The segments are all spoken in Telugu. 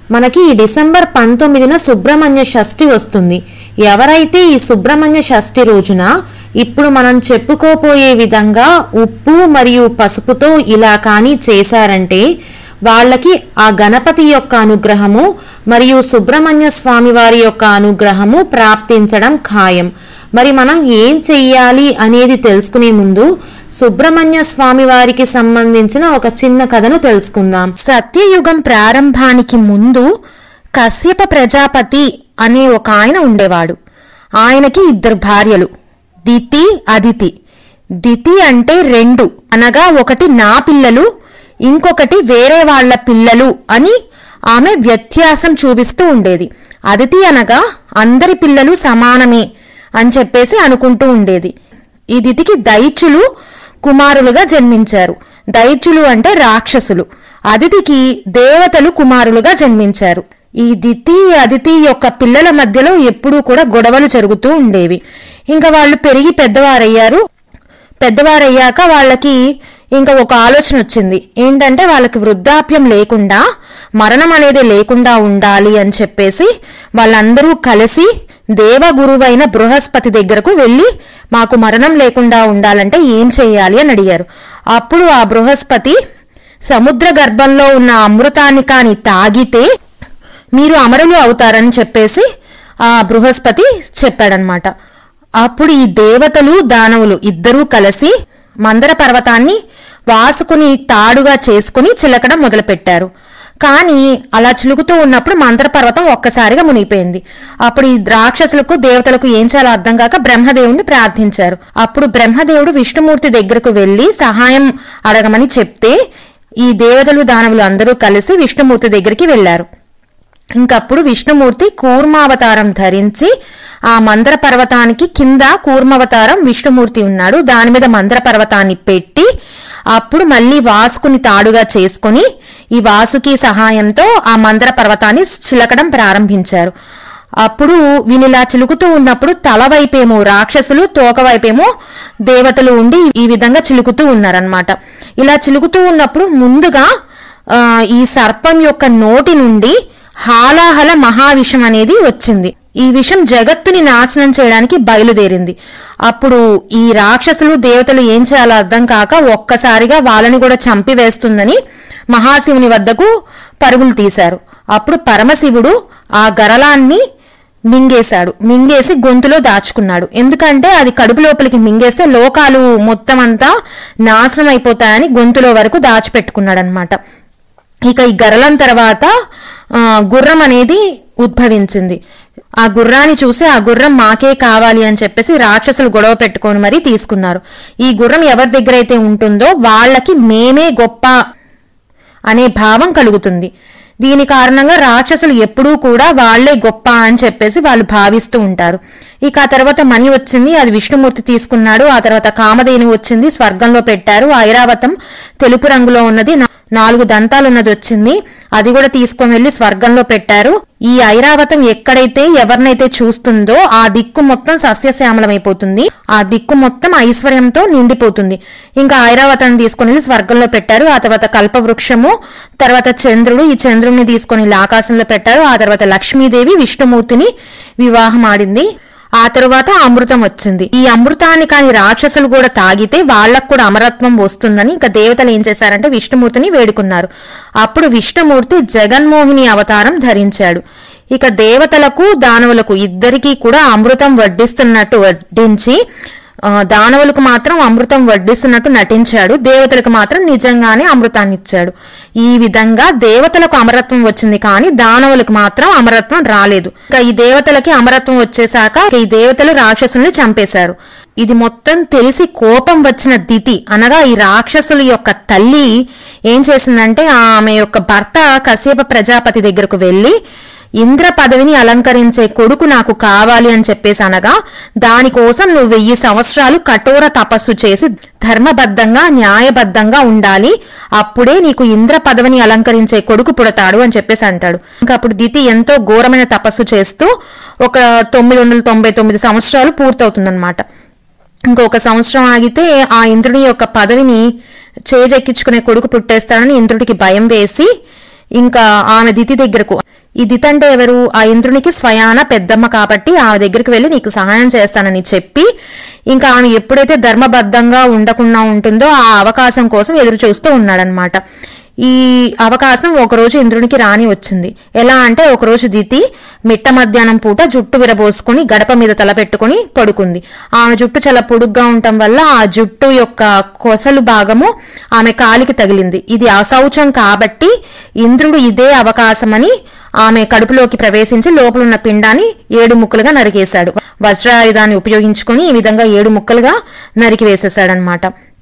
మనకి ఈ డిసెంబర్ పంతొమ్మిదిన సుబ్రహ్మణ్య షష్ఠి వస్తుంది ఎవరైతే ఈ సుబ్రహ్మణ్య షష్ఠి రోజున ఇప్పుడు మనం చెప్పుకోపోయే విధంగా ఉప్పు మరియు పసుపుతో ఇలా కానీ చేశారంటే వాళ్ళకి ఆ గణపతి యొక్క అనుగ్రహము మరియు సుబ్రహ్మణ్య స్వామి వారి యొక్క అనుగ్రహము ప్రాప్తించడం ఖాయం మరి మనం ఏం చెయ్యాలి అనేది తెలుసుకునే ముందు సుబ్రహ్మణ్య స్వామి వారికి సంబంధించిన ఒక చిన్న కథను తెలుసుకుందాం సత్యయుగం ప్రారంభానికి ముందు కశ్యప ప్రజాపతి అనే ఒక ఆయన ఉండేవాడు ఆయనకి ఇద్దరు భార్యలు దితి అదితి దితి అంటే రెండు అనగా ఒకటి నా పిల్లలు ఇంకొకటి వేరే వాళ్ళ పిల్లలు అని ఆమె వ్యత్యాసం చూపిస్తూ ఉండేది అదితి అనగా అందరి పిల్లలు సమానమే అని చెప్పేసి అనుకుంటూ ఉండేది ఈ దితికి దైత్యులు కుమారులుగా జన్మించారు దైత్యులు అంటే రాక్షసులు అదితికి దేవతలు కుమారులుగా జన్మించారు ఈ దితి అదితి యొక్క పిల్లల మధ్యలో ఎప్పుడూ కూడా గొడవలు జరుగుతూ ఉండేవి ఇంకా వాళ్ళు పెరిగి పెద్దవారయ్యారు పెద్దవారయ్యాక వాళ్ళకి ఇంకా ఒక ఆలోచన వచ్చింది ఏంటంటే వాళ్ళకి వృద్ధాప్యం లేకుండా మరణం అనేది లేకుండా ఉండాలి అని చెప్పేసి వాళ్ళందరూ కలిసి దేవగురువైన బృహస్పతి దగ్గరకు వెళ్ళి మాకు మరణం లేకుండా ఉండాలంటే ఏం చేయాలి అని అడిగారు అప్పుడు ఆ బృహస్పతి సముద్ర గర్భంలో ఉన్న అమృతాన్ని కాని తాగితే మీరు అమరులు అవుతారని చెప్పేసి ఆ బృహస్పతి చెప్పాడనమాట అప్పుడు ఈ దేవతలు దానవులు ఇద్దరూ కలిసి మందర పర్వతాన్ని వాసుకుని తాడుగా చేసుకుని చిలకడం మొదలుపెట్టారు కానీ అలా చిలుకుతూ ఉన్నప్పుడు మందర పర్వతం ఒక్కసారిగా మునిగిపోయింది అప్పుడు ఈ రాక్షసులకు దేవతలకు ఏం చేయాలో అర్థం కాక బ్రహ్మదేవుడిని ప్రార్థించారు అప్పుడు బ్రహ్మదేవుడు విష్ణుమూర్తి దగ్గరకు వెళ్లి సహాయం అడగమని చెప్తే ఈ దేవతలు దానవులు అందరూ కలిసి విష్ణుమూర్తి దగ్గరికి వెళ్లారు ఇంకప్పుడు విష్ణుమూర్తి కూర్మావతారం ధరించి ఆ మందర పర్వతానికి కింద కూర్మావతారం విష్ణుమూర్తి ఉన్నాడు దాని మీద మందర పర్వతాన్ని పెట్టి అప్పుడు మళ్ళీ వాసుకుని తాడుగా చేసుకుని ఈ వాసుకి సహాయంతో ఆ మందర పర్వతాన్ని చిలకడం ప్రారంభించారు అప్పుడు వీనిలా చిలుకుతూ ఉన్నప్పుడు తల వైపేమో రాక్షసులు తోక వైపేమో దేవతలు ఉండి ఈ విధంగా చిలుకుతూ ఉన్నారనమాట ఇలా చిలుకుతూ ఉన్నప్పుడు ముందుగా ఆ, ఈ సర్పం యొక్క నోటి నుండి హాలాహల మహావిషం అనేది వచ్చింది ఈ విషం జగత్తుని నాశనం చేయడానికి బయలుదేరింది అప్పుడు ఈ రాక్షసులు దేవతలు ఏం చేయాలో అర్థం కాక ఒక్కసారిగా వాళ్ళని కూడా చంపివేస్తుందని మహాశివుని వద్దకు పరుగులు తీశారు అప్పుడు పరమశివుడు ఆ గరళాన్ని మింగేశాడు మింగేసి గొంతులో దాచుకున్నాడు ఎందుకంటే అది కడుపు లోపలికి మింగేస్తే లోకాలు మొత్తం అంతా నాశనం అయిపోతాయని గొంతులో వరకు దాచిపెట్టుకున్నాడు అనమాట ఇక ఈ గరళం తర్వాత ఆ, గుర్రం అనేది ఉద్భవించింది ఆ గుర్రాన్ని చూసి ఆ గుర్రం మాకే కావాలి అని చెప్పేసి రాక్షసులు గొడవ పెట్టుకొని మరీ తీసుకున్నారు ఈ గుర్రం ఎవరి దగ్గర అయితే ఉంటుందో వాళ్ళకి మేమే గొప్ప అనే భావం కలుగుతుంది దీని కారణంగా రాక్షసులు ఎప్పుడూ కూడా వాళ్లే గొప్ప అని చెప్పేసి వాళ్ళు భావిస్తూ ఉంటారు ఇక ఆ తర్వాత మణి వచ్చింది అది విష్ణుమూర్తి తీసుకున్నాడు ఆ తర్వాత కామధేను వచ్చింది స్వర్గంలో పెట్టారు ఐరావతం తెలుపు రంగులో ఉన్నది నా- నాలుగు దంతాలు ఉన్నది వచ్చింది అది కూడా తీసుకొని వెళ్లి స్వర్గంలో పెట్టారు ఈ ఐరావతం ఎక్కడైతే ఎవరినైతే చూస్తుందో ఆ దిక్కు మొత్తం సస్యశ్యామలమైపోతుంది ఆ దిక్కు మొత్తం ఐశ్వర్యంతో నిండిపోతుంది ఇంకా ఐరావతం తీసుకొని వెళ్ళి స్వర్గంలో పెట్టారు ఆ తర్వాత కల్పవృక్షము తర్వాత చంద్రుడు ఈ చంద్రుడిని తీసుకొని వెళ్ళి ఆకాశంలో పెట్టారు ఆ తర్వాత లక్ష్మీదేవి విష్ణుమూర్తిని వివాహం ఆడింది ఆ తరువాత అమృతం వచ్చింది ఈ అమృతాన్ని కాని రాక్షసులు కూడా తాగితే వాళ్ళకు కూడా అమరత్వం వస్తుందని ఇంకా దేవతలు ఏం చేశారంటే విష్ణుమూర్తిని వేడుకున్నారు అప్పుడు విష్ణుమూర్తి జగన్మోహిని అవతారం ధరించాడు ఇక దేవతలకు దానవులకు ఇద్దరికీ కూడా అమృతం వడ్డిస్తున్నట్టు వడ్డించి ఆ, దానవులకు మాత్రం అమృతం వడ్డిస్తున్నట్టు నటించాడు దేవతలకు మాత్రం నిజంగానే అమృతాన్ని ఇచ్చాడు ఈ విధంగా దేవతలకు అమరత్వం వచ్చింది కానీ దానవులకు మాత్రం అమరత్వం రాలేదు ఇక ఈ దేవతలకి అమరత్వం వచ్చేసాక ఇక ఈ దేవతలు రాక్షసుల్ని చంపేశారు ఇది మొత్తం తెలిసి కోపం వచ్చిన దితి అనగా ఈ రాక్షసుల యొక్క తల్లి ఏం చేసిందంటే ఆమె యొక్క భర్త కశ్యప ప్రజాపతి దగ్గరకు వెళ్లి ఇంద్ర పదవిని అలంకరించే కొడుకు నాకు కావాలి అని చెప్పేసి అనగా దానికోసం నువ్వు వెయ్యి సంవత్సరాలు కఠోర తపస్సు చేసి ధర్మబద్ధంగా న్యాయబద్ధంగా ఉండాలి అప్పుడే నీకు ఇంద్ర పదవిని అలంకరించే కొడుకు పుడతాడు అని చెప్పేసి అంటాడు ఇంకా అప్పుడు దితి ఎంతో ఘోరమైన తపస్సు చేస్తూ ఒక తొమ్మిది వందల తొంభై తొమ్మిది సంవత్సరాలు పూర్తవుతుందన్నమాట ఇంకొక సంవత్సరం ఆగితే ఆ ఇంద్రుని యొక్క పదవిని చేజెక్కించుకునే కొడుకు పుట్టేస్తాడని ఇంద్రుడికి భయం వేసి ఇంకా ఆమె దితి దగ్గరకు ఈ దితి అంటే ఎవరు ఆ ఇంద్రునికి స్వయాన పెద్దమ్మ కాబట్టి ఆమె దగ్గరికి వెళ్ళి నీకు సహాయం చేస్తానని చెప్పి ఇంకా ఆమె ఎప్పుడైతే ధర్మబద్ధంగా ఉండకుండా ఉంటుందో ఆ అవకాశం కోసం ఎదురు చూస్తూ ఉన్నాడనమాట ఈ అవకాశం ఒకరోజు ఇంద్రునికి రాని వచ్చింది ఎలా అంటే ఒకరోజు దితి మిట్ట మధ్యాహ్నం పూట జుట్టు విరబోసుకుని గడప మీద తల పెట్టుకుని పడుకుంది ఆమె జుట్టు చాలా పొడుగ్గా ఉండటం వల్ల ఆ జుట్టు యొక్క కొసలు భాగము ఆమె కాలికి తగిలింది ఇది అశౌచం కాబట్టి ఇంద్రుడు ఇదే అవకాశమని ఆమె కడుపులోకి ప్రవేశించి లోపలున్న పిండాన్ని ఏడు ముక్కలుగా నరికేశాడు వజ్రాయుధాన్ని ఉపయోగించుకొని ఈ విధంగా ఏడు ముక్కలుగా నరికి వేసేశాడనమాట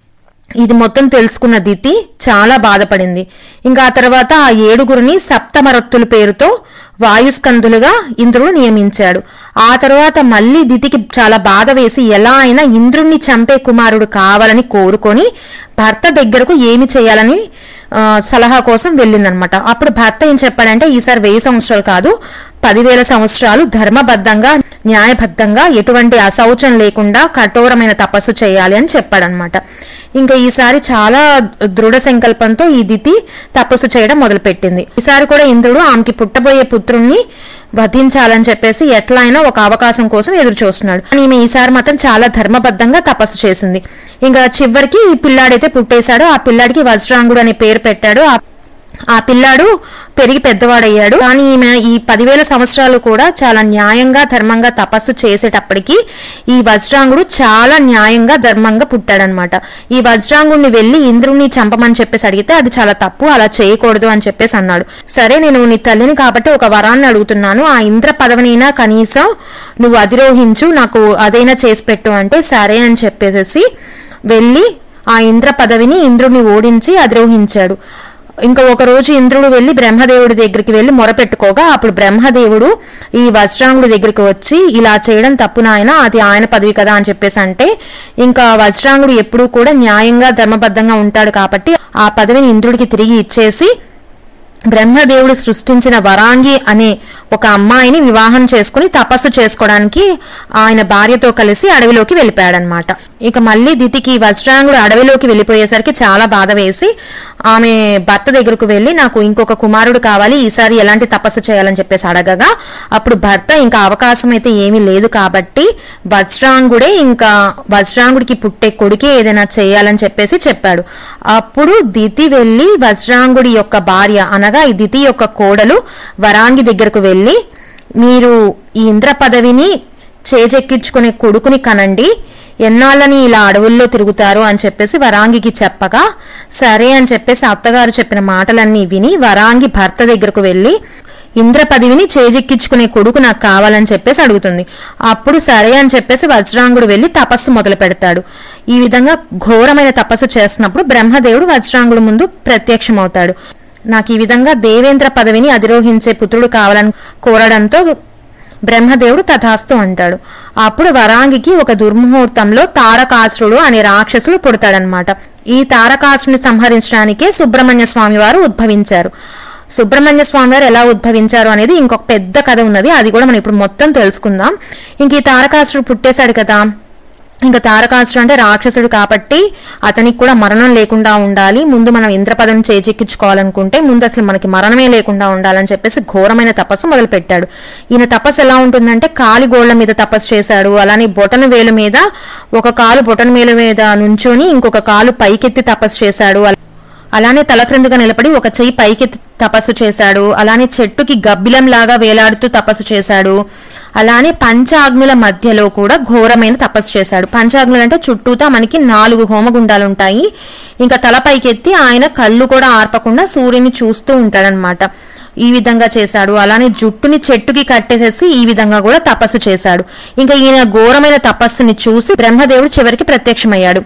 ఇది మొత్తం తెలుసుకున్న దితి చాలా బాధపడింది ఇంకా ఆ తర్వాత ఆ ఏడుగురిని సప్తమరత్తుల పేరుతో వాయుస్కందులుగా ఇంద్రుడు నియమించాడు ఆ తర్వాత మళ్ళీ దితికి చాలా బాధ వేసి ఎలా అయినా ఇంద్రుణ్ణి చంపే కుమారుడు కావాలని కోరుకొని భర్త దగ్గరకు ఏమి చేయాలని ఆ, సలహా కోసం వెళ్ళిందనమాట అప్పుడు భర్త ఏం చెప్పాడంటే ఈసారి వెయ్యి సంవత్సరాలు కాదు పదివేల సంవత్సరాలు ధర్మబద్ధంగా న్యాయబద్ధంగా ఎటువంటి అశౌచం లేకుండా కఠోరమైన తపస్సు చేయాలి అని చెప్పాడనమాట ఇంకా ఈసారి చాలా దృఢ సంకల్పంతో ఈ దితి తపస్సు చేయడం మొదలుపెట్టింది ఈసారి కూడా ఇంద్రుడు ఆమెకి పుట్టబోయే పుత్రుణ్ణి వధించాలని చెప్పేసి ఎట్లా అయినా ఒక అవకాశం కోసం ఎదురు చూస్తున్నాడు కానీ ఈమె ఈసారి మాత్రం చాలా ధర్మబద్ధంగా తపస్సు చేసింది ఇంకా చివరికి ఈ పిల్లాడైతే పుట్టేశాడో ఆ పిల్లాడికి వజ్రాంగుడు అనే పేరు పెట్టాడు ఆ ఆ పిల్లాడు పెరిగి పెద్దవాడయ్యాడు కానీ ఈమె ఈ పదివేల సంవత్సరాలు కూడా చాలా న్యాయంగా ధర్మంగా తపస్సు చేసేటప్పటికి ఈ వజ్రాంగుడు చాలా న్యాయంగా ధర్మంగా పుట్టాడనమాట ఈ వజ్రాంగుడిని వెళ్ళి ఇంద్రుణ్ణి చంపమని చెప్పేసి అడిగితే అది చాలా తప్పు అలా చేయకూడదు అని చెప్పేసి అన్నాడు సరే నేను నీ తల్లిని కాబట్టి ఒక వరాన్ని అడుగుతున్నాను ఆ ఇంద్ర పదవినైనా కనీసం నువ్వు అధిరోహించు నాకు అదైనా చేసి పెట్టు అంటే సరే అని చెప్పేసి వెళ్ళి ఆ ఇంద్ర పదవిని ఇంద్రుడిని ఓడించి అధిరోహించాడు ఇంకా ఒక రోజు ఇంద్రుడు వెళ్ళి బ్రహ్మదేవుడి దగ్గరికి వెళ్ళి మొరపెట్టుకోగా అప్పుడు బ్రహ్మదేవుడు ఈ వజ్రాంగుడి దగ్గరికి వచ్చి ఇలా చేయడం తప్పు నాయన అది ఆయన పదవి కదా అని చెప్పేసి అంటే ఇంకా వజ్రాంగుడు ఎప్పుడూ కూడా న్యాయంగా ధర్మబద్ధంగా ఉంటాడు కాబట్టి ఆ పదవిని ఇంద్రుడికి తిరిగి ఇచ్చేసి బ్రహ్మదేవుడు సృష్టించిన వరాంగి అనే ఒక అమ్మాయిని వివాహం చేసుకుని తపస్సు చేసుకోవడానికి ఆయన భార్యతో కలిసి అడవిలోకి వెళ్ళిపోయాడనమాట ఇక మళ్ళీ దితికి వజ్రాంగుడు అడవిలోకి వెళ్ళిపోయేసరికి చాలా బాధ వేసి ఆమె భర్త దగ్గరకు వెళ్ళి నాకు ఇంకొక కుమారుడు కావాలి ఈసారి ఎలాంటి తపస్సు చేయాలని చెప్పేసి అడగగా అప్పుడు భర్త ఇంకా అవకాశం అయితే ఏమీ లేదు కాబట్టి వజ్రాంగుడే ఇంకా వజ్రాంగుడికి పుట్టే కొడుకే ఏదైనా చేయాలని చెప్పేసి చెప్పాడు అప్పుడు దితి వెళ్ళి వజ్రాంగుడి యొక్క భార్య అనగా ఈ దితి యొక్క కోడలు వరాంగి దగ్గరకు వెళ్ళి మీరు ఈ ఇంద్ర పదవిని చేజెక్కించుకునే కొడుకుని కనండి ఎన్నాళ్ళని ఇలా అడవుల్లో తిరుగుతారు అని చెప్పేసి వరాంగికి చెప్పగా సరే అని చెప్పేసి అత్తగారు చెప్పిన మాటలన్నీ విని వరాంగి భర్త దగ్గరకు వెళ్ళి ఇంద్ర పదవిని చేజెక్కించుకునే కొడుకు నాకు కావాలని చెప్పేసి అడుగుతుంది అప్పుడు సరే అని చెప్పేసి వజ్రాంగుడు వెళ్ళి తపస్సు మొదలు పెడతాడు ఈ విధంగా ఘోరమైన తపస్సు చేస్తున్నప్పుడు బ్రహ్మదేవుడు వజ్రాంగుడు ముందు ప్రత్యక్షమవుతాడు నాకు ఈ విధంగా దేవేంద్ర పదవిని అధిరోహించే పుత్రుడు కావాలని కోరడంతో బ్రహ్మదేవుడు తథాస్తు అంటాడు అప్పుడు వరాంగికి ఒక దుర్ముహూర్తంలో తారకాసురుడు అనే రాక్షసుడు పుడతాడనమాట ఈ తారకాసురుని సంహరించడానికే సుబ్రహ్మణ్య స్వామి వారు ఉద్భవించారు సుబ్రహ్మణ్య స్వామి వారు ఎలా ఉద్భవించారు అనేది ఇంకొక పెద్ద కథ ఉన్నది అది కూడా మనం ఇప్పుడు మొత్తం తెలుసుకుందాం ఇంక ఈ తారకాసురుడు పుట్టేశాడు కదా ఇంకా తారకాసురుడు అంటే రాక్షసుడు కాబట్టి అతనికి కూడా మరణం లేకుండా ఉండాలి ముందు మనం ఇంద్రపదం చేజెక్కించుకోవాలనుకుంటే ముందు అసలు మనకి మరణమే లేకుండా ఉండాలని చెప్పేసి ఘోరమైన తపస్సు మొదలు పెట్టాడు ఈయన తపస్సు ఎలా ఉంటుందంటే కాలి గోళ్ల మీద తపస్సు చేశాడు అలానే బొటన వేలు మీద ఒక కాలు బొటన వేలు మీద నుంచొని ఇంకొక కాలు పైకెత్తి తపస్సు చేశాడు అలానే తలక్రిందుగా నిలబడి ఒక చెయ్యి పైకెత్తి తపస్సు చేశాడు అలానే చెట్టుకి గబ్బిలం లాగా వేలాడుతూ తపస్సు చేశాడు అలానే పంచాగ్నుల మధ్యలో కూడా ఘోరమైన తపస్సు చేశాడు పంచాగ్నులు అంటే చుట్టూతా మనకి నాలుగు హోమగుండాలు ఉంటాయి ఇంకా తల పైకెత్తి ఆయన కళ్ళు కూడా ఆర్పకుండా సూర్యుని చూస్తూ ఉంటాడనమాట ఈ విధంగా చేశాడు అలానే జుట్టుని చెట్టుకి కట్టేసేసి ఈ విధంగా కూడా తపస్సు చేశాడు ఇంకా ఈయన ఘోరమైన తపస్సుని చూసి బ్రహ్మదేవుడు చివరికి ప్రత్యక్షమయ్యాడు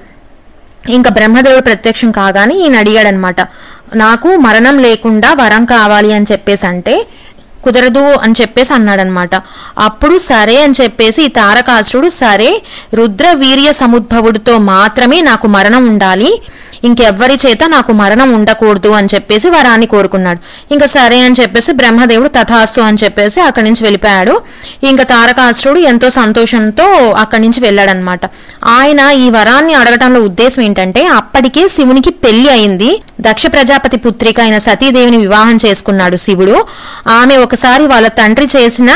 ఇంకా బ్రహ్మదేవుడు ప్రత్యక్షం కాగానే ఈయన అడిగాడనమాట నాకు మరణం లేకుండా వరం కావాలి అని చెప్పేసి అంటే కుదరదు అని చెప్పేసి అన్నాడనమాట అప్పుడు సరే అని చెప్పేసి ఈ తారకాసురుడు సరే రుద్ర వీర్య సముద్భవుడితో మాత్రమే నాకు మరణం ఉండాలి ఇంకెవ్వరి చేత నాకు మరణం ఉండకూడదు అని చెప్పేసి వరాన్ని కోరుకున్నాడు ఇంకా సరే అని చెప్పేసి బ్రహ్మదేవుడు తథాస్తు అని చెప్పేసి అక్కడి నుంచి వెళ్ళిపోయాడు ఇంకా తారకాసురుడు ఎంతో సంతోషంతో అక్కడి నుంచి వెళ్ళాడనమాట ఆయన ఈ వరాన్ని అడగటంలో ఉద్దేశం ఏంటంటే అప్పటికే శివునికి పెళ్లి అయింది దక్ష ప్రజాపతి పుత్రిక అయిన సతీదేవిని వివాహం చేసుకున్నాడు శివుడు ఆమె ఒకసారి వాళ్ళ తండ్రి చేసిన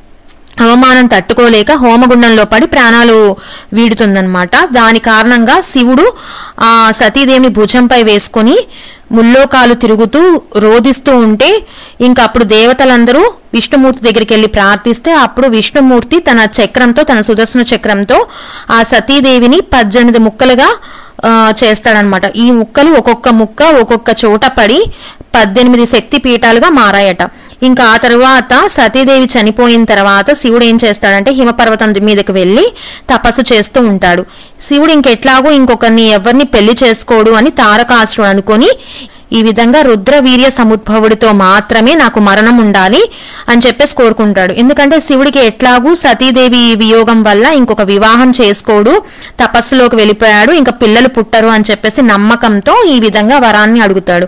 అవమానం తట్టుకోలేక హోమగుండంలో పడి ప్రాణాలు వీడుతుందన్నమాట దాని కారణంగా శివుడు ఆ సతీదేవిని భుజంపై వేసుకొని ముల్లోకాలు తిరుగుతూ రోధిస్తూ ఉంటే ఇంకా అప్పుడు దేవతలందరూ విష్ణుమూర్తి దగ్గరికి వెళ్ళి ప్రార్థిస్తే అప్పుడు విష్ణుమూర్తి తన చక్రంతో తన సుదర్శన చక్రంతో ఆ సతీదేవిని పద్దెనిమిది ముక్కలుగా ఆ, చేస్తాడనమాట ఈ ముక్కలు ఒక్కొక్క ముక్క ఒక్కొక్క చోట పడి పద్దెనిమిది శక్తి పీఠాలుగా మారాయట ఇంకా ఆ తర్వాత సతీదేవి చనిపోయిన తర్వాత శివుడు ఏం చేస్తాడంటే హిమపర్వతం మీదకి వెళ్ళి తపస్సు చేస్తూ ఉంటాడు శివుడు ఇంకెట్లాగో ఇంకొకరిని ఎవరిని పెళ్లి చేసుకోడు అని తారకాసురుడు అనుకొని ఈ విధంగా రుద్ర వీర్య సముద్భవుడితో మాత్రమే నాకు మరణం ఉండాలి అని చెప్పేసి కోరుకుంటాడు ఎందుకంటే శివుడికి ఎట్లాగూ సతీదేవి వియోగం వల్ల ఇంకొక వివాహం చేసుకోడు తపస్సులోకి వెళ్ళిపోయాడు ఇంకా పిల్లలు పుట్టరు అని చెప్పేసి నమ్మకంతో ఈ విధంగా వరాన్ని అడుగుతాడు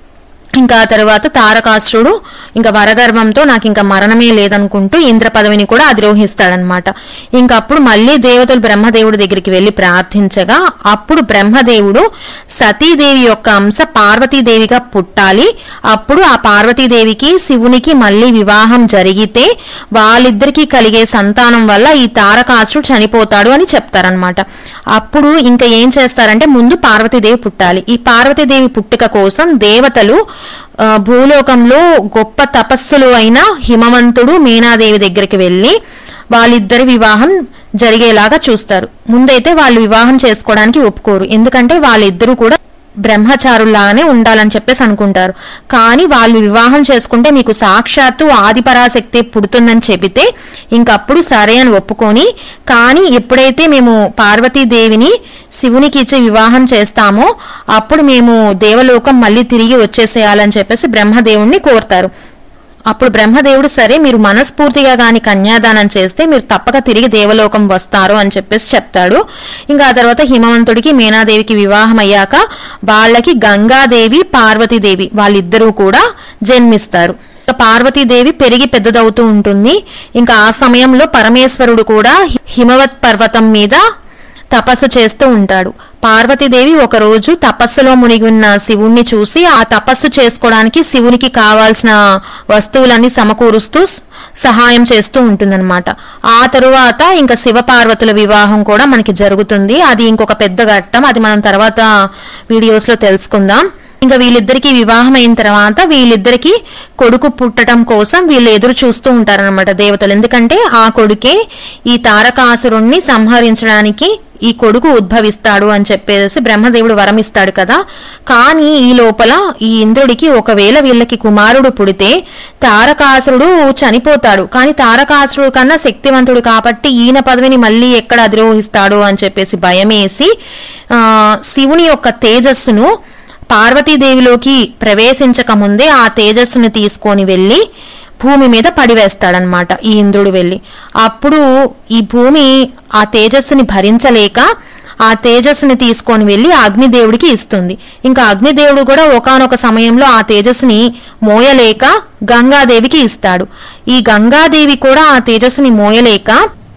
ఇంకా ఆ తర్వాత తారకాసురుడు ఇంకా వరగర్వంతో నాకు ఇంకా మరణమే లేదనుకుంటూ ఇంద్ర పదవిని కూడా అధిరోహిస్తాడనమాట ఇంకా అప్పుడు మళ్ళీ దేవతలు బ్రహ్మదేవుడి దగ్గరికి వెళ్ళి ప్రార్థించగా అప్పుడు బ్రహ్మదేవుడు సతీదేవి యొక్క అంశ పార్వతీదేవిగా పుట్టాలి అప్పుడు ఆ పార్వతీదేవికి శివునికి మళ్ళీ వివాహం జరిగితే వాళ్ళిద్దరికీ కలిగే సంతానం వల్ల ఈ తారకాసురుడు చనిపోతాడు అని చెప్తారనమాట అప్పుడు ఇంకా ఏం చేస్తారంటే ముందు పార్వతీదేవి పుట్టాలి ఈ పార్వతీదేవి పుట్టుక కోసం దేవతలు ఆ, భూలోకంలో గొప్ప తపస్సులు అయిన హిమవంతుడు మీనాదేవి దగ్గరికి వెళ్ళి వాళ్ళిద్దరి వివాహం జరిగేలాగా చూస్తారు ముందైతే వాళ్ళు వివాహం చేసుకోవడానికి ఒప్పుకోరు ఎందుకంటే వాళ్ళిద్దరూ కూడా బ్రహ్మచారుల్లాగానే ఉండాలని చెప్పేసి అనుకుంటారు కానీ వాళ్ళు వివాహం చేసుకుంటే మీకు సాక్షాత్తు ఆదిపరాశక్తి పుడుతుందని చెబితే ఇంకప్పుడు సరే అని ఒప్పుకొని కానీ ఎప్పుడైతే మేము పార్వతీదేవిని శివునికి ఇచ్చి వివాహం చేస్తామో అప్పుడు మేము దేవలోకం మళ్ళీ తిరిగి వచ్చేసేయాలని చెప్పేసి బ్రహ్మదేవుణ్ణి కోరుతారు అప్పుడు బ్రహ్మదేవుడు సరే మీరు మనస్ఫూర్తిగా గాని కన్యాదానం చేస్తే మీరు తప్పక తిరిగి దేవలోకం వస్తారు అని చెప్పేసి చెప్తాడు ఇంకా ఆ తర్వాత హిమవంతుడికి మీనాదేవికి వివాహం అయ్యాక వాళ్ళకి గంగాదేవి పార్వతీదేవి వాళ్ళిద్దరూ కూడా జన్మిస్తారు ఇంకా పార్వతీదేవి పెరిగి పెద్దదవుతూ ఉంటుంది ఇంకా ఆ సమయంలో పరమేశ్వరుడు కూడా హి- హిమవత్ పర్వతం మీద తపస్సు చేస్తూ ఉంటాడు పార్వతీదేవి ఒకరోజు తపస్సులో మునిగి ఉన్న శివుణ్ణి చూసి ఆ తపస్సు చేసుకోవడానికి శివునికి కావాల్సిన వస్తువులన్నీ సమకూరుస్తూ స- సహాయం చేస్తూ ఉంటుందన్నమాట ఆ తరువాత ఇంకా శివ పార్వతుల వివాహం కూడా మనకి జరుగుతుంది అది ఇంకొక పెద్ద ఘట్టం అది మనం తర్వాత వీడియోస్ లో తెలుసుకుందాం ఇంకా వీళ్ళిద్దరికి వివాహం అయిన తర్వాత వీళ్ళిద్దరికి కొడుకు పుట్టడం కోసం వీళ్ళు ఎదురు చూస్తూ ఉంటారన్నమాట దేవతలు ఎందుకంటే ఆ కొడుకే ఈ తారకాసురుణ్ణి సంహరించడానికి ఈ కొడుకు ఉద్భవిస్తాడు అని చెప్పేసి బ్రహ్మదేవుడు వరం ఇస్తాడు కదా కానీ ఈ లోపల ఈ ఇంద్రుడికి ఒకవేళ వీళ్ళకి కుమారుడు పుడితే తారకాసురుడు చనిపోతాడు కానీ తారకాసురుడు కన్నా శక్తివంతుడు కాబట్టి ఈయన పదవిని మళ్ళీ ఎక్కడ అధిరోహిస్తాడు అని చెప్పేసి భయమేసి ఆ, శివుని యొక్క తేజస్సును పార్వతీదేవిలోకి ప్రవేశించక ముందే ఆ తేజస్సును తీసుకొని వెళ్ళి భూమి మీద పడివేస్తాడనమాట ఈ ఇంద్రుడు వెళ్ళి అప్పుడు ఈ భూమి ఆ తేజస్సుని భరించలేక ఆ తేజస్సుని తీసుకొని వెళ్ళి ఆ అగ్నిదేవుడికి ఇస్తుంది ఇంకా అగ్నిదేవుడు కూడా ఒకానొక సమయంలో ఆ తేజస్సుని మోయలేక గంగాదేవికి ఇస్తాడు ఈ గంగాదేవి కూడా ఆ తేజస్సుని మోయలేక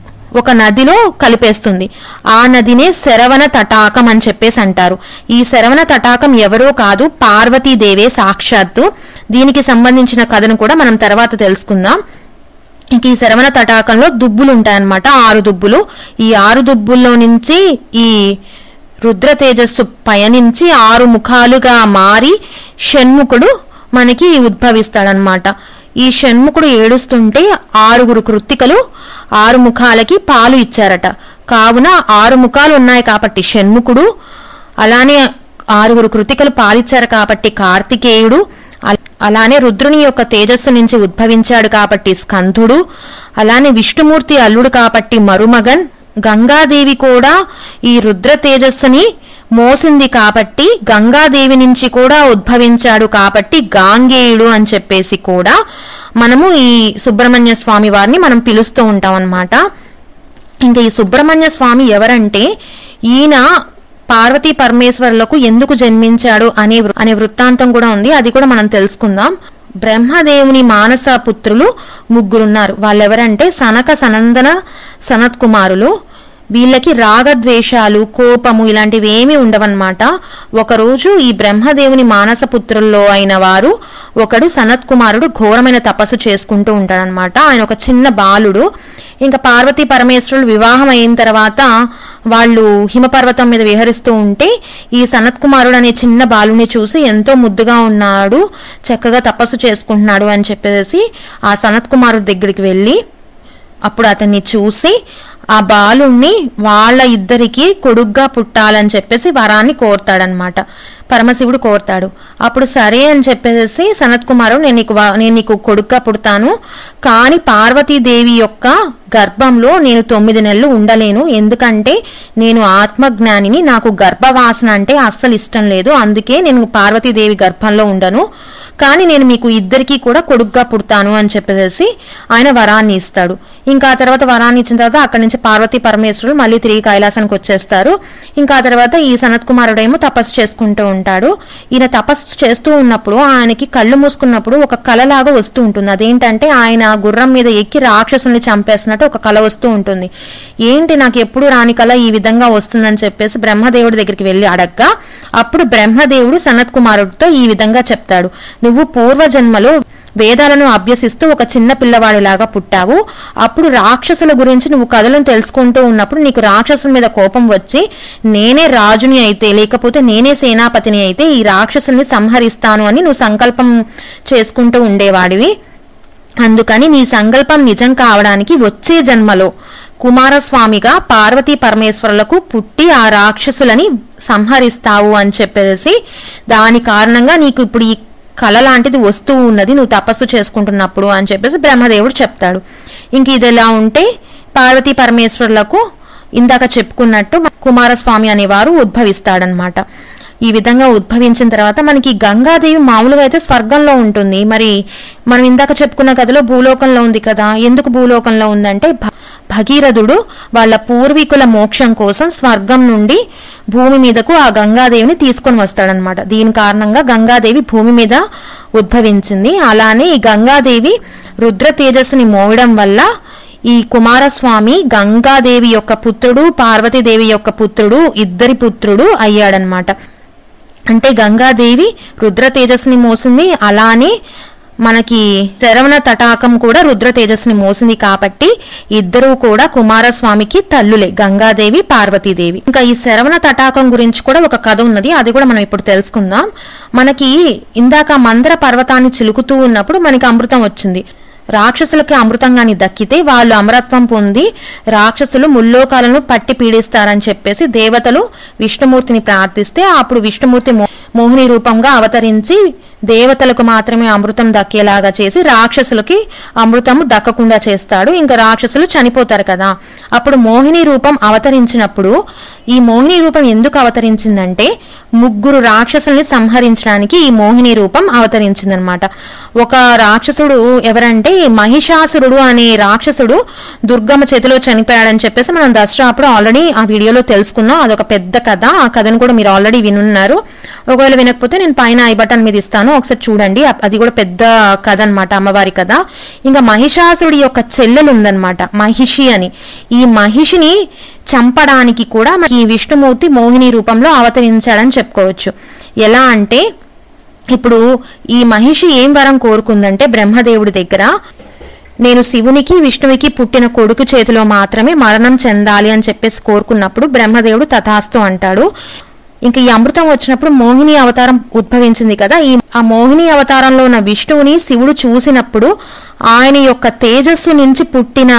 ఒక నదిలో కలిపేస్తుంది ఆ నదినే శరవణ తటాకం అని చెప్పేసి అంటారు ఈ శరవణ తటాకం ఎవరో కాదు పార్వతీదేవే సాక్షాత్తు దీనికి సంబంధించిన కథను కూడా మనం తర్వాత తెలుసుకుందాం ఇంక ఈ శరవణ తటాకంలో దుబ్బులు ఉంటాయన్నమాట ఆరు దుబ్బులు ఈ ఆరు దుబ్బుల్లో నుంచి ఈ రుద్ర తేజస్సు పయనించి ఆరు ముఖాలుగా మారి షణ్ముఖుడు మనకి ఉద్భవిస్తాడనమాట ఈ షణ్ముఖుడు ఏడుస్తుంటే ఆరుగురు కృత్తికలు ఆరు ముఖాలకి పాలు ఇచ్చారట కావున ఆరు ముఖాలు ఉన్నాయి కాబట్టి షణ్ముఖుడు అలానే ఆరుగురు కృతికలు పాలిచ్చారు కాబట్టి కార్తికేయుడు అల- అలానే రుద్రుని యొక్క తేజస్సు నుంచి ఉద్భవించాడు కాబట్టి స్కంధుడు అలానే విష్ణుమూర్తి అల్లుడు కాబట్టి మరుమగన్ గంగాదేవి కూడా ఈ రుద్ర తేజస్సుని మోసింది కాబట్టి గంగాదేవి నుంచి కూడా ఉద్భవించాడు కాబట్టి గాంగేయుడు అని చెప్పేసి కూడా మనము ఈ సుబ్రహ్మణ్య స్వామి వారిని మనం పిలుస్తూ ఉంటాం అన్నమాట ఇంకా ఈ సుబ్రహ్మణ్య స్వామి ఎవరంటే ఈయన పార్వతీ పరమేశ్వరులకు ఎందుకు జన్మించాడు అనే వృ- అనే వృత్తాంతం కూడా ఉంది అది కూడా మనం తెలుసుకుందాం బ్రహ్మదేవుని మానస పుత్రులు ముగ్గురున్నారు వాళ్ళెవరంటే సనక సనందన సనత్ కుమారులు వీళ్ళకి రాగద్వేషాలు కోపము ఇలాంటివి ఏమీ ఉండవన్నమాట ఒకరోజు ఈ బ్రహ్మదేవుని మానస పుత్రుల్లో అయిన వారు ఒకడు సనత్ కుమారుడు ఘోరమైన తపస్సు చేసుకుంటూ ఉంటాడనమాట ఆయన ఒక చిన్న బాలుడు ఇంకా పార్వతీ పరమేశ్వరులు వివాహం అయిన తర్వాత వాళ్ళు హిమపర్వతం మీద విహరిస్తూ ఉంటే ఈ సనత్ కుమారుడు అనే చిన్న బాలుని చూసి ఎంతో ముద్దుగా ఉన్నాడు చక్కగా తపస్సు చేసుకుంటున్నాడు అని చెప్పేసి ఆ సనత్ కుమారుడి దగ్గరికి వెళ్ళి అప్పుడు అతన్ని చూసి ఆ బాలుణ్ణి వాళ్ళ ఇద్దరికి కొడుగ్గా పుట్టాలని చెప్పేసి వరాన్ని కోరుతాడనమాట పరమశివుడు కోరుతాడు అప్పుడు సరే అని చెప్పేసి సనత్ కుమారు నేను నీకు వా- నేను నీకు కొడుగ్గా పుడతాను కానీ పార్వతీదేవి యొక్క గర్భంలో నేను తొమ్మిది నెలలు ఉండలేను ఎందుకంటే నేను ఆత్మజ్ఞానిని నాకు గర్భవాసన అంటే అస్సలు ఇష్టం లేదు అందుకే నేను పార్వతీదేవి గర్భంలో ఉండను కానీ నేను మీకు ఇద్దరికి కూడా కొడుగ్గా పుడతాను అని చెప్పేసి ఆయన వరాన్ని ఇస్తాడు ఇంకా ఆ తర్వాత వరాన్ని ఇచ్చిన తర్వాత అక్కడి నుంచి పార్వతీ పరమేశ్వరుడు మళ్ళీ తిరిగి కైలాసానికి వచ్చేస్తారు ఇంకా ఆ తర్వాత ఈ సనత్ కుమారుడేమో తపస్సు చేసుకుంటూ ఉంటాడు ఈయన తపస్సు చేస్తూ ఉన్నప్పుడు ఆయనకి కళ్ళు మూసుకున్నప్పుడు ఒక కలలాగా వస్తూ ఉంటుంది అదేంటంటే ఆయన గుర్రం మీద ఎక్కి రాక్షసుల్ని చంపేసినట్టు ఒక కళ వస్తూ ఉంటుంది ఏంటి నాకు ఎప్పుడు రాని కళ ఈ విధంగా వస్తుందని చెప్పేసి బ్రహ్మదేవుడి దగ్గరికి వెళ్ళి అడగ్గా అప్పుడు బ్రహ్మదేవుడు సనత్ కుమారుడితో ఈ విధంగా చెప్తాడు నువ్వు పూర్వజన్మలో వేదాలను అభ్యసిస్తూ ఒక చిన్న పిల్లవాడిలాగా పుట్టావు అప్పుడు రాక్షసుల గురించి నువ్వు కథలను తెలుసుకుంటూ ఉన్నప్పుడు నీకు రాక్షసుల మీద కోపం వచ్చి నేనే రాజుని అయితే లేకపోతే నేనే సేనాపతిని అయితే ఈ రాక్షసుల్ని సంహరిస్తాను అని నువ్వు సంకల్పం చేసుకుంటూ ఉండేవాడివి అందుకని నీ సంకల్పం నిజం కావడానికి వచ్చే జన్మలో కుమారస్వామిగా పార్వతీ పరమేశ్వరులకు పుట్టి ఆ రాక్షసులని సంహరిస్తావు అని చెప్పేసి దాని కారణంగా నీకు ఇప్పుడు ఈ కళ లాంటిది వస్తూ ఉన్నది నువ్వు తపస్సు చేసుకుంటున్నప్పుడు అని చెప్పేసి బ్రహ్మదేవుడు చెప్తాడు ఇంక ఇది ఎలా ఉంటే పార్వతీ పరమేశ్వరులకు ఇందాక చెప్పుకున్నట్టు కుమారస్వామి అనేవారు ఉద్భవిస్తాడనమాట ఈ విధంగా ఉద్భవించిన తర్వాత మనకి గంగాదేవి మామూలుగా అయితే స్వర్గంలో ఉంటుంది మరి మనం ఇందాక చెప్పుకున్న కథలో భూలోకంలో ఉంది కదా ఎందుకు భూలోకంలో ఉందంటే భ- భగీరథుడు వాళ్ళ పూర్వీకుల మోక్షం కోసం స్వర్గం నుండి భూమి మీదకు ఆ గంగాదేవిని తీసుకొని వస్తాడనమాట దీని కారణంగా గంగాదేవి భూమి మీద ఉద్భవించింది అలానే ఈ గంగాదేవి రుద్ర తేజస్సుని మోయడం వల్ల ఈ కుమారస్వామి గంగాదేవి యొక్క పుత్రుడు పార్వతీదేవి యొక్క పుత్రుడు ఇద్దరి పుత్రుడు అయ్యాడనమాట అంటే గంగాదేవి రుద్ర తేజస్సుని మోసింది అలానే మనకి శరవణ తటాకం కూడా రుద్ర తేజస్సుని మోసింది కాబట్టి ఇద్దరూ కూడా కుమారస్వామికి తల్లులే గంగాదేవి పార్వతీదేవి ఇంకా ఈ శరవణ తటాకం గురించి కూడా ఒక కథ ఉన్నది అది కూడా మనం ఇప్పుడు తెలుసుకుందాం మనకి ఇందాక మందర పర్వతాన్ని చిలుకుతూ ఉన్నప్పుడు మనకి అమృతం వచ్చింది రాక్షసులకి అమృతంగాని దక్కితే వాళ్ళు అమరత్వం పొంది రాక్షసులు ముల్లోకాలను పట్టి పీడిస్తారని చెప్పేసి దేవతలు విష్ణుమూర్తిని ప్రార్థిస్తే అప్పుడు విష్ణుమూర్తి మో- మోహిని రూపంగా అవతరించి దేవతలకు మాత్రమే అమృతం దక్కేలాగా చేసి రాక్షసులకి అమృతము దక్కకుండా చేస్తాడు ఇంకా రాక్షసులు చనిపోతారు కదా అప్పుడు మోహిని రూపం అవతరించినప్పుడు ఈ మోహిని రూపం ఎందుకు అవతరించిందంటే ముగ్గురు రాక్షసుల్ని సంహరించడానికి ఈ మోహిని రూపం అవతరించిందనమాట ఒక రాక్షసుడు ఎవరంటే మహిషాసురుడు అనే రాక్షసుడు దుర్గమ్మ చేతిలో చనిపోయాడని చెప్పేసి మనం దసరా అప్పుడు ఆల్రెడీ ఆ వీడియోలో తెలుసుకున్నాం అదొక పెద్ద కథ ఆ కథను కూడా మీరు ఆల్రెడీ వినున్నారు ఒకవేళ వినకపోతే నేను పైన ఐ బటన్ మీద ఇస్తాను ఒకసారి చూడండి అ- అది కూడా పెద్ద కథ అన్నమాట అమ్మవారి కథ ఇంకా మహిషాసురుడి యొక్క చెల్లెలు ఉందన్నమాట మహిషి అని ఈ మహిషిని చంపడానికి కూడా మనకి ఈ విష్ణుమూర్తి మోహిని రూపంలో అవతరించాడని చెప్పుకోవచ్చు ఎలా అంటే ఇప్పుడు ఈ మహిషి ఏం వరం కోరుకుందంటే బ్రహ్మదేవుడి దగ్గర నేను శివునికి విష్ణువుకి పుట్టిన కొడుకు చేతిలో మాత్రమే మరణం చెందాలి అని చెప్పేసి కోరుకున్నప్పుడు బ్రహ్మదేవుడు తథాస్తు అంటాడు ఇంకా ఈ అమృతం వచ్చినప్పుడు మోహిని అవతారం ఉద్భవించింది కదా ఈ ఆ మోహిని అవతారంలో ఉన్న విష్ణువుని శివుడు చూసినప్పుడు ఆయన యొక్క తేజస్సు నుంచి పుట్టిన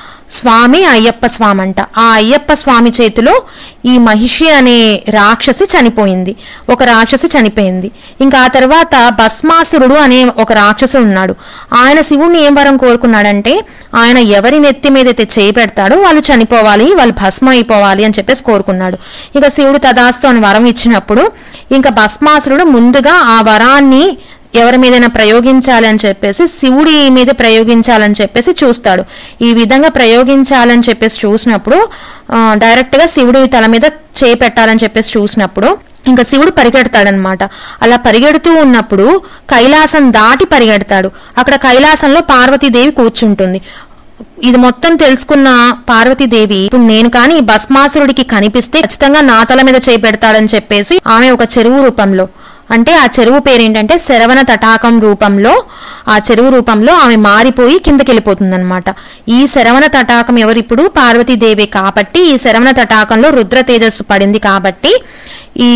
స్వామి అయ్యప్ప స్వామి అంట ఆ అయ్యప్ప స్వామి చేతిలో ఈ మహిషి అనే రాక్షసి చనిపోయింది ఒక రాక్షసి చనిపోయింది ఇంకా ఆ తర్వాత భస్మాసురుడు అనే ఒక రాక్షసుడు ఉన్నాడు ఆయన శివుణ్ణి ఏం వరం కోరుకున్నాడంటే ఆయన ఎవరి నెత్తి మీద అయితే చేయి పెడతాడో వాళ్ళు చనిపోవాలి వాళ్ళు భస్మం అయిపోవాలి అని చెప్పేసి కోరుకున్నాడు ఇక శివుడు తదాస్తు అని వరం ఇచ్చినప్పుడు ఇంకా భస్మాసురుడు ముందుగా ఆ వరాన్ని ఎవరి మీదైనా ప్రయోగించాలి అని చెప్పేసి శివుడి మీద ప్రయోగించాలని చెప్పేసి చూస్తాడు ఈ విధంగా ప్రయోగించాలని చెప్పేసి చూసినప్పుడు ఆ, డైరెక్ట్ గా శివుడి తల మీద చేయి పెట్టాలని చెప్పేసి చూసినప్పుడు ఇంకా శివుడు పరిగెడతాడనమాట అలా పరిగెడుతూ ఉన్నప్పుడు కైలాసం దాటి పరిగెడతాడు అక్కడ కైలాసంలో పార్వతీదేవి కూర్చుంటుంది ఇది మొత్తం తెలుసుకున్న పార్వతీదేవి ఇప్పుడు నేను కానీ ఈ భస్మాసురుడికి కనిపిస్తే ఖచ్చితంగా నా తల మీద చేయి పెడతాడని చెప్పేసి ఆమె ఒక చెరువు రూపంలో అంటే ఆ చెరువు పేరేంటంటే శరవణ తటాకం రూపంలో ఆ చెరువు రూపంలో ఆమె మారిపోయి కిందకి వెళ్ళిపోతుంది ఈ శరవణ తటాకం ఎవరిప్పుడు పార్వతీదేవి కాబట్టి ఈ శరవణ తటాకంలో రుద్ర తేజస్సు పడింది కాబట్టి ఈ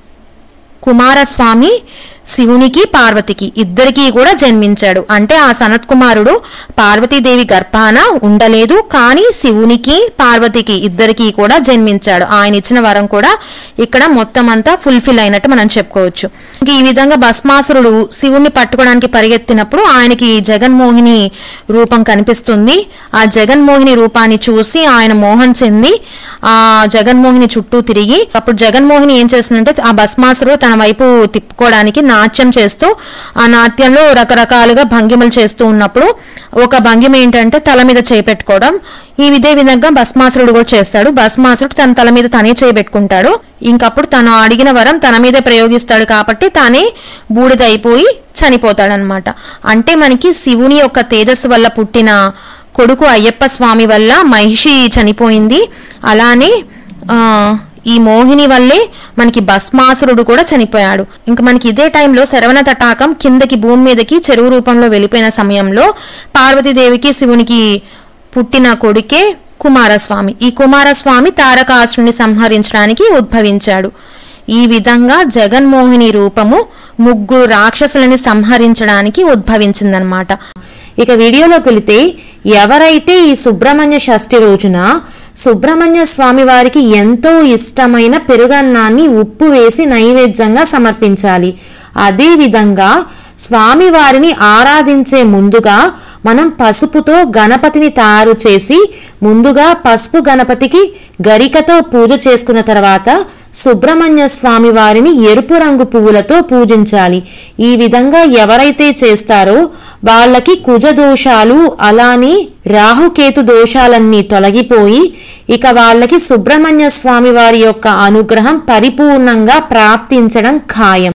కుమారస్వామి శివునికి పార్వతికి ఇద్దరికీ కూడా జన్మించాడు అంటే ఆ సనత్ కుమారుడు పార్వతీదేవి గర్భాన ఉండలేదు కానీ శివునికి పార్వతికి ఇద్దరికీ కూడా జన్మించాడు ఆయన ఇచ్చిన వరం కూడా ఇక్కడ మొత్తం అంతా ఫుల్ఫిల్ అయినట్టు మనం చెప్పుకోవచ్చు ఇంక ఈ విధంగా భస్మాసురుడు శివుణ్ణి పట్టుకోవడానికి పరిగెత్తినప్పుడు ఆయనకి జగన్మోహిని రూపం కనిపిస్తుంది ఆ జగన్మోహిని రూపాన్ని చూసి ఆయన మోహం చెంది ఆ జగన్మోహిని చుట్టూ తిరిగి అప్పుడు జగన్మోహిని ఏం చేస్తుందంటే ఆ భస్మాసురుడు తన వైపు తిప్పుకోవడానికి నాట్యం చేస్తూ ఆ నాట్యంలో రకరకాలుగా భంగిమలు చేస్తూ ఉన్నప్పుడు ఒక భంగిమ ఏంటంటే తల మీద చేపెట్టుకోవడం ఈ ఇదే విధంగా భస్మాసురుడు కూడా చేస్తాడు భస్మాసురుడు తన తల మీద తనే చేయబెట్టుకుంటాడు ఇంకప్పుడు తను అడిగిన వరం తన మీదే ప్రయోగిస్తాడు కాబట్టి తానే బూడిదైపోయి చనిపోతాడనమాట అంటే మనకి శివుని యొక్క తేజస్సు వల్ల పుట్టిన కొడుకు అయ్యప్ప స్వామి వల్ల మహిషి చనిపోయింది అలానే ఆ ఈ మోహిని వల్లే మనకి భస్మాసురుడు కూడా చనిపోయాడు ఇంకా మనకి ఇదే టైంలో శరవణ తటాకం కిందకి భూమి మీదకి చెరువు రూపంలో వెళ్ళిపోయిన సమయంలో పార్వతీదేవికి శివునికి పుట్టిన కొడుకే కుమారస్వామి ఈ కుమారస్వామి తారకాసురుని సంహరించడానికి ఉద్భవించాడు ఈ విధంగా జగన్మోహిని రూపము ముగ్గురు రాక్షసులని సంహరించడానికి ఉద్భవించిందనమాట ఇక వీడియోలోకి వెళితే ఎవరైతే ఈ సుబ్రహ్మణ్య షష్ఠి రోజున సుబ్రహ్మణ్య స్వామి వారికి ఎంతో ఇష్టమైన పెరుగన్నాన్ని ఉప్పు వేసి నైవేద్యంగా సమర్పించాలి అదేవిధంగా స్వామివారిని ఆరాధించే ముందుగా మనం పసుపుతో గణపతిని తయారు చేసి ముందుగా పసుపు గణపతికి గరికతో పూజ చేసుకున్న తర్వాత సుబ్రహ్మణ్య స్వామి వారిని ఎరుపు రంగు పువ్వులతో పూజించాలి ఈ విధంగా ఎవరైతే చేస్తారో వాళ్ళకి కుజ దోషాలు అలానే రాహుకేతు దోషాలన్నీ తొలగిపోయి ఇక వాళ్ళకి సుబ్రహ్మణ్య స్వామి వారి యొక్క అనుగ్రహం పరిపూర్ణంగా ప్రాప్తించడం ఖాయం